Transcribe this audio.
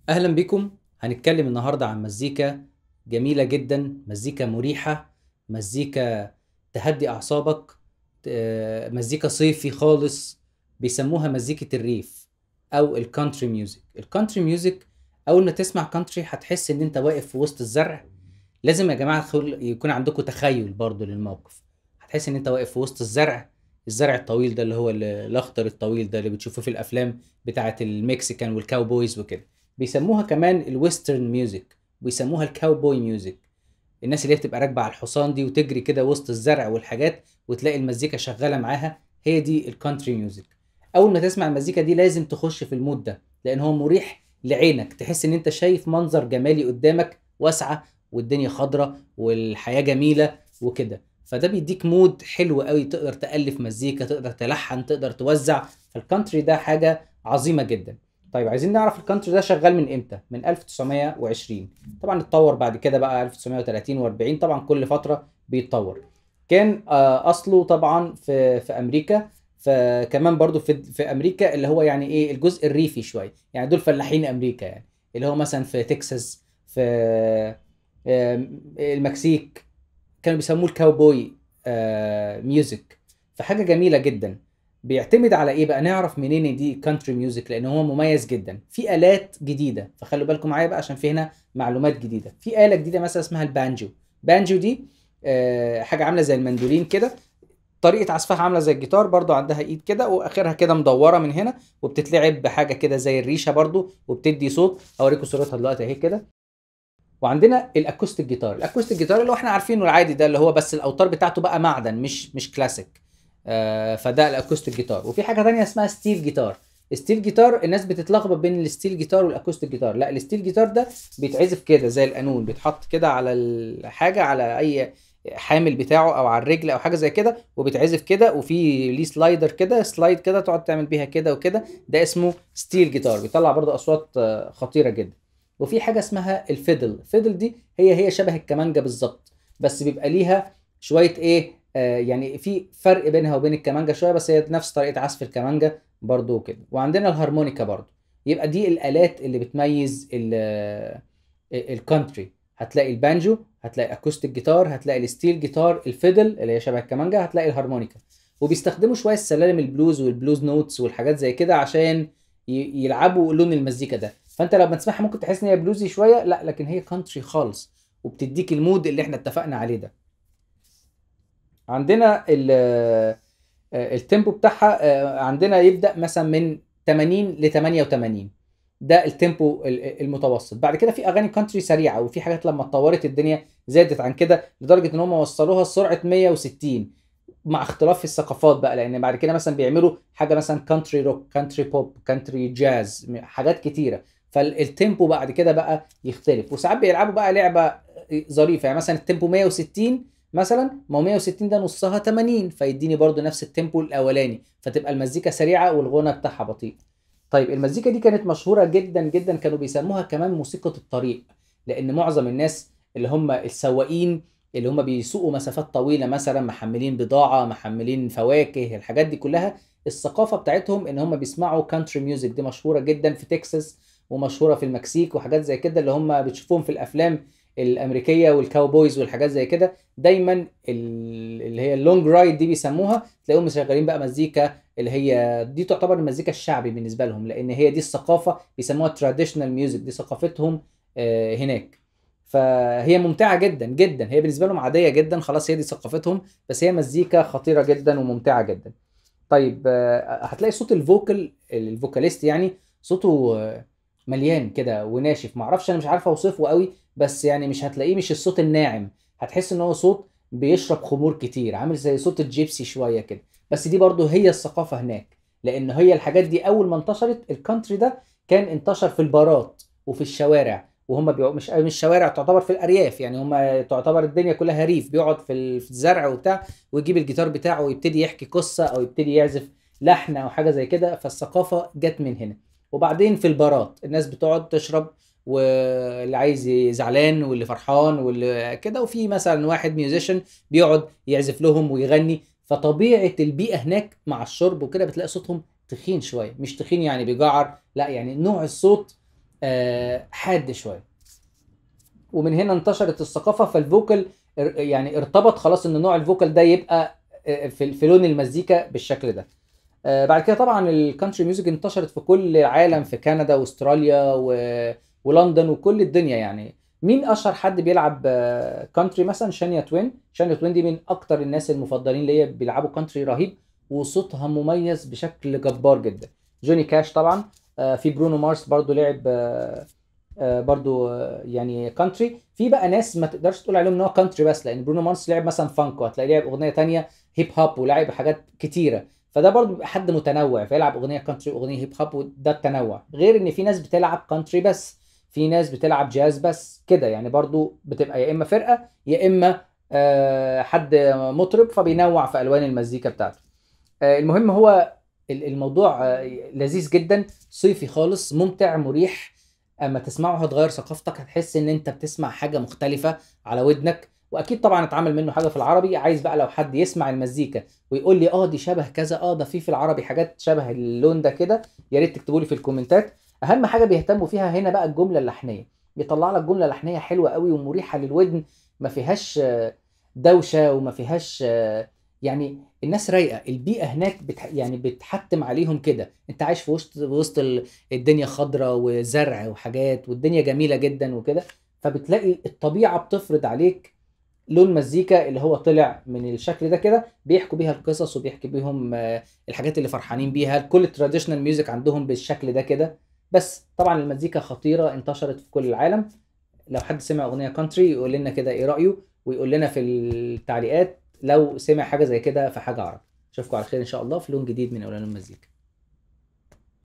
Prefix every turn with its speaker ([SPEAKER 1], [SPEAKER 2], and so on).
[SPEAKER 1] اهلا بكم هنتكلم النهارده عن مزيكا جميله جدا مزيكا مريحه مزيكا تهدي اعصابك آه، مزيكا صيفي خالص بيسموها مزيكه الريف او الكانتري ميوزك الكانتري ميوزك اول ما تسمع كانتري هتحس ان انت واقف في وسط الزرع لازم يا جماعه خل- يكون عندكم تخيل برضو للموقف هتحس ان انت واقف في وسط الزرع الزرع الطويل ده اللي هو ال- الاخضر الطويل ده اللي بتشوفوه في الافلام بتاعه المكسيكان والكاوبويز وكده بيسموها كمان الويسترن ميوزك بيسموها الكاوبوي ميوزك الناس اللي هي بتبقى راكبه على الحصان دي وتجري كده وسط الزرع والحاجات وتلاقي المزيكا شغاله معاها هي دي الكانتري ميوزك اول ما تسمع المزيكا دي لازم تخش في المود ده لان هو مريح لعينك تحس ان انت شايف منظر جمالي قدامك واسعه والدنيا خضراء والحياه جميله وكده فده بيديك مود حلو قوي تقدر تالف مزيكا تقدر تلحن تقدر توزع فالكانتري ده حاجه عظيمه جدا طيب عايزين نعرف الكانتري ده شغال من امتى من 1920 طبعا اتطور بعد كده بقى 1930 و40 طبعا كل فتره بيتطور كان آه، اصله طبعا في في امريكا فكمان برضو في في امريكا اللي هو يعني ايه الجزء الريفي شويه يعني دول فلاحين امريكا يعني اللي هو مثلا في تكساس في آم، المكسيك كانوا بيسموه الكاوبوي آه، ميوزك فحاجه جميله جدا بيعتمد على ايه بقى نعرف منين إن دي كانتري ميوزك لان هو مميز جدا في الات جديده فخلوا بالكم معايا بقى عشان في هنا معلومات جديده في اله جديده مثلا اسمها البانجو بانجو دي آه، حاجه عامله زي المندولين كده طريقه عزفها عامله زي الجيتار برضو عندها ايد كده واخرها كده مدوره من هنا وبتتلعب بحاجه كده زي الريشه برضو وبتدي صوت هوريكم صورتها دلوقتي اهي كده وعندنا الاكوستيك جيتار الاكوستيك جيتار اللي هو احنا عارفينه العادي ده اللي هو بس الاوتار بتاعته بقى معدن مش مش كلاسيك آه فده الاكوستيك جيتار وفي حاجه تانية اسمها ستيل جيتار ستيل جيتار الناس بتتلخبط بين الستيل جيتار والاكوستيك جيتار لا الستيل جيتار ده بيتعزف كده زي القانون بيتحط كده على الحاجه على اي حامل بتاعه او على الرجل او حاجه زي كده وبيتعزف كده وفي ليه سلايدر كده سلايد كده تقعد تعمل بيها كده وكده ده اسمه ستيل جيتار بيطلع برضه اصوات آه، خطيره جدا وفي حاجه اسمها الفيدل الفيدل دي هي هي شبه الكمانجه بالظبط بس بيبقى ليها شويه ايه آه يعني في فرق بينها وبين الكمانجه شويه بس هي نفس طريقه عزف الكمانجه برضو كده وعندنا الهارمونيكا برضو يبقى دي الالات اللي بتميز ال- الكونتري هتلاقي البانجو هتلاقي اكوستيك جيتار هتلاقي الستيل جيتار الفيدل اللي هي شبه الكمانجه هتلاقي الهارمونيكا وبيستخدموا شويه السلالم البلوز والبلوز نوتس والحاجات زي كده عشان ي- يلعبوا لون المزيكا ده فانت لما تسمعها ممكن تحس ان هي بلوزي شويه لا لكن هي كانتري خالص وبتديك المود اللي احنا اتفقنا عليه ده عندنا ال آه، التيمبو بتاعها آه، عندنا يبدا مثلا من 80 ل 88 ده التيمبو ال- المتوسط بعد كده في اغاني كانتري سريعه وفي حاجات لما اتطورت الدنيا زادت عن كده لدرجه ان هم وصلوها لسرعه 160 مع اختلاف في الثقافات بقى لان بعد كده مثلا بيعملوا حاجه مثلا كانتري روك كانتري بوب كانتري جاز حاجات كتيره فالتيمبو بعد كده بقى يختلف وساعات بيلعبوا بقى لعبه ظريفه يعني مثلا التيمبو 160 مثلا ما هو 160 ده نصها 80 فيديني برضو نفس التيمبو الاولاني فتبقى المزيكا سريعه والغنى بتاعها بطيء طيب المزيكا دي كانت مشهوره جدا جدا كانوا بيسموها كمان موسيقى الطريق لان معظم الناس اللي هم السواقين اللي هم بيسوقوا مسافات طويله مثلا محملين بضاعه محملين فواكه الحاجات دي كلها الثقافه بتاعتهم ان هم بيسمعوا كانتري ميوزك دي مشهوره جدا في تكساس ومشهوره في المكسيك وحاجات زي كده اللي هم بتشوفوهم في الافلام الامريكيه والكاوبويز والحاجات زي كده دايما ال- اللي هي اللونج رايد دي بيسموها تلاقيهم مشغلين بقى مزيكا اللي هي دي تعتبر المزيكا الشعبي بالنسبه لهم لان هي دي الثقافه بيسموها تراديشنال ميوزك دي ثقافتهم آه، هناك فهي ممتعه جدا جدا هي بالنسبه لهم عاديه جدا خلاص هي دي ثقافتهم بس هي مزيكا خطيره جدا وممتعه جدا طيب آه، هتلاقي صوت الفوكل الفوكاليست يعني صوته آه، مليان كده وناشف معرفش انا مش عارف اوصفه قوي بس يعني مش هتلاقيه مش الصوت الناعم هتحس ان هو صوت بيشرب خمور كتير عامل زي صوت الجيبسي شويه كده بس دي برضو هي الثقافه هناك لان هي الحاجات دي اول ما انتشرت الكانتري ده كان انتشر في البارات وفي الشوارع وهم بيقعد مش مش شوارع تعتبر في الارياف يعني هم تعتبر الدنيا كلها ريف بيقعد في ال- في الزرع وبتاع ويجيب الجيتار بتاعه ويبتدي يحكي قصه او يبتدي يعزف لحن او حاجه زي كده فالثقافه جت من هنا وبعدين في البارات الناس بتقعد تشرب واللي عايز زعلان واللي فرحان واللي كده وفي مثلا واحد ميوزيشن بيقعد يعزف لهم ويغني فطبيعه البيئه هناك مع الشرب وكده بتلاقي صوتهم تخين شويه مش تخين يعني بيجعر لا يعني نوع الصوت آه، حاد شويه ومن هنا انتشرت الثقافه فالفوكال ار- يعني ارتبط خلاص ان نوع الفوكال ده يبقى آه، في في لون المزيكا بالشكل ده آه، بعد كده طبعا الكانتري ميوزك انتشرت في كل العالم في كندا واستراليا و... ولندن وكل الدنيا يعني مين اشهر حد بيلعب آه، كانتري مثلا شانيا توين شانيا توين دي من اكتر الناس المفضلين ليا بيلعبوا كانتري رهيب وصوتها مميز بشكل جبار جدا جوني كاش طبعا آه، في برونو مارس برضو لعب آه، آه، برضو آه، يعني كانتري في بقى ناس ما تقدرش تقول عليهم ان هو كانتري بس لان برونو مارس لعب مثلا فانك وهتلاقيه لعب اغنيه تانية هيب هوب ولعب حاجات كتيره فده برضو بيبقى حد متنوع فيلعب اغنيه كانتري واغنيه هيب هوب وده التنوع غير ان في ناس بتلعب كانتري بس في ناس بتلعب جاز بس كده يعني برضو بتبقى يا اما فرقه يا اما آه، حد مطرب فبينوع في الوان المزيكا بتاعته آه، المهم هو ال- الموضوع آه، لذيذ جدا صيفي خالص ممتع مريح اما تسمعه هتغير ثقافتك هتحس ان انت بتسمع حاجه مختلفه على ودنك واكيد طبعا اتعمل منه حاجه في العربي عايز بقى لو حد يسمع المزيكا ويقول لي اه دي شبه كذا اه ده في في العربي حاجات شبه اللون ده كده يا ريت تكتبوا لي في الكومنتات اهم حاجه بيهتموا فيها هنا بقى الجمله اللحنيه بيطلع لك جمله لحنيه حلوه قوي ومريحه للودن ما فيهاش آه، دوشه وما فيهاش آه، يعني الناس رايقه البيئه هناك بتح... يعني بتحتم عليهم كده انت عايش في وسط وسط ال- الدنيا خضراء وزرع وحاجات والدنيا جميله جدا وكده فبتلاقي الطبيعه بتفرض عليك لون مزيكا اللي هو طلع من الشكل ده كده بيحكوا بيها القصص وبيحكي بيهم آه، الحاجات اللي فرحانين بيها كل التراديشنال ميوزك عندهم بالشكل ده كده بس طبعا المزيكا خطيره انتشرت في كل العالم لو حد سمع اغنيه كانتري يقول لنا كده ايه رايه ويقول لنا في التعليقات لو سمع حاجه زي كده في حاجه عربي اشوفكم على خير ان شاء الله في لون جديد من اولان المزيكا